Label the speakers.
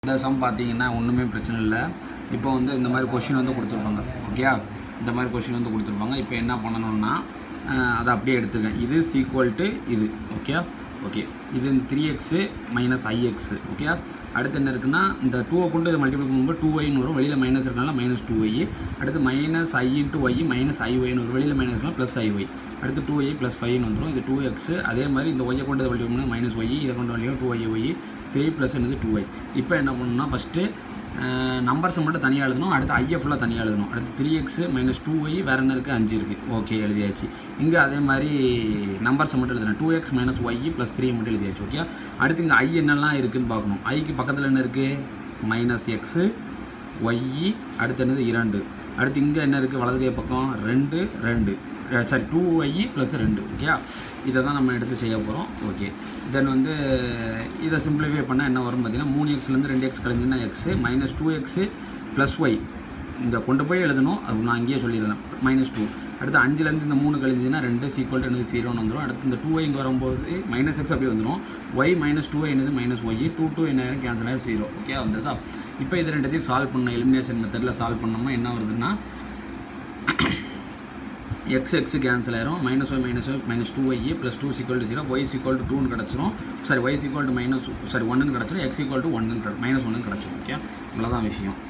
Speaker 1: இந்த சம் பார்த்தீங்கன்னா ஒன்றுமே பிரச்சனை இல்லை இப்போ வந்து இந்த மாதிரி கொஷின் வந்து கொடுத்துருப்பாங்க ஓகேயா இந்த மாதிரி கொஷின் வந்து கொடுத்துருப்பாங்க இப்போ என்ன பண்ணணும்னா அஹ், அதை அப்படியே எடுத்துருக்கேன் இது சீக்குவல் டு இது ஓகே ஓகே இது இந்த three x minus I x okay அடுத்து என்ன இருக்குன்னா இந்த டூவை கொண்டு இதை மல்டிபிள் பண்ணும்போது டூ ஒய்னு வரும் வெளியில் மைனஸ் இருக்கனால மைனஸ் டூ ஒய் அடுத்து minus I into y minus I ஒய்னு வரும் வெளியில் மைனஸ் இருக்கலாம் ப்ளஸ் ஐ ஒய் அடுத்து டூ ஒய் ப்ளஸ் ஃபைவ்னு வந்துடும் இது டூ எக்ஸ் அதே மாதிரி இந்த ஒய்யை கொண்டு இதை மல்டிபிள் பண்ணால் மைனஸ் ஒய் இதை கொண்டு வழியும் two y y three plus என்னது டூ ஒய் இப்போ என்ன பண்ணணும்னா ஃபஸ்ட்டு நம்பர்ஸை மட்டும் தனியாக எழுதணும் அடுத்து ஐஎஃப் ஃபுல்லாக தனியாக எழுதணும் அடுத்து three x minus two y வேறு என்ன இருக்குது அஞ்சு இருக்குது ஓகே எழுதியாச்சு இங்கே அதே மாதிரி நம்பர்ஸை மட்டும் எழுதணும் two x minus y plus three மட்டும் எழுதியாச்சு ஓகே அடுத்து இங்கே ஐ என்னெல்லாம் இருக்குதுன்னு பார்க்கணும் ஐக்கு பக்கத்தில் என்ன இருக்குது மைனஸ் எக்ஸு ஒய்இ அடுத்து என்னது இரண்டு அடுத்து இங்கே என்ன இருக்குது வலது கை பக்கம் ரெண்டு ரெண்டு சாரி டூ ஒய்இ ப்ளஸ் ரெண்டு ஓகே இதை தான் நம்ம எடுத்து செய்ய போகிறோம் ஓகே தென் வந்து இதை சிம்பிளிஃபை பண்ணால் என்ன வரும் பார்த்தீங்கன்னா மூணு எக்ஸ்லேருந்து ரெண்டு எக்ஸ் கழிஞ்சுன்னா x minus two x plus y இங்கே கொண்டு போய் எழுதணும் அது நான் இங்கேயே சொல்லிடுறேன் மைனஸ் டூ அடுத்து அஞ்சுலேருந்து இந்த மூணு கழிஞ்சுன்னா ரெண்டு சீக்வல் டு எனக்கு ஜீரோன்னு வந்துடும் அடுத்து இந்த டூ ஒய் இங்கே வரும்போது மைனஸ் எக்ஸ் அப்படி வந்துடும் ஒய் மைனஸ் டூ என்னது மைனஸ் ஒய் டூ டூ என்ன கேன்சல் ஆகி ஜீரோ ஓகே வந்துடுதா இப்போ இது ரெண்டுத்தையும் சால்வ் பண்ண எலிமினேஷன் மெத்தடில் சால்வ் பண்ணோம்னா என்ன வருதுன்னா எக்ஸ் எக்ஸ் கேன்சல் ஆயிரும் minus y minus y minus two y plus two equal to zero y equal to டூன்னு கிடச்சிரும் sorry y equal to minus sorry ஒன்னு கிடச்சிரும் எக்ஸ் ஈக்குவல் டு ஒன்னு மைனஸ் ஒன்னு கிடச்சிரும் ஓகே இவ்வளோதான் விஷயம்